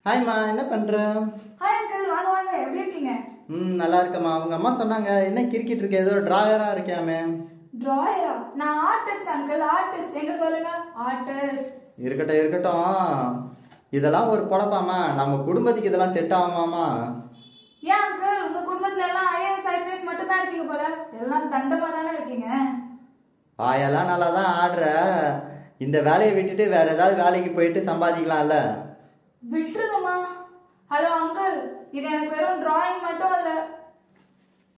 ஹாய்மா என்ன பண்ற hi uncle வாங்க வாங்க எப்படி இருக்கீங்க ம் நல்லா இருக்கம்மா அவங்க அம்மா சொன்னாங்க என்ன கிரிக்கெட் இருக்க ஏதோ டிராயரா இருக்கியாமே டிராயரா நான் ஆர்டிஸ்ட் அங்கிள் ஆர்டிஸ்ட் எங்க சொல்லுங்க ஆர்டிஸ்ட் இருக்கட்டும் இருக்கட்டும் இதெல்லாம் ஒரு பொழப்பாமா நம்ம குடும்பத்துக்கு இதெல்லாம் செட் ஆகுமாமா ஏன் அங்கிள் உங்க குடும்பத்துல எல்லாம் ஐஏஎஸ் ஐபிஎஸ் மட்டும் தான் இருக்கீங்க போல எல்லாம் தண்டமா தானே இருக்கீங்க வாயெல்லாம் நல்லா தான் ஆடுற இந்த வேலையை விட்டுட்டு வேற ஏதாவது வேலைக்கு போயிட்டு சம்பாதிக்கலாம்ல விட்டுருங்கம்மா ஹலோ அங்கிள் இது எனக்கு வெறும் டிராயிங் மட்டும் இல்ல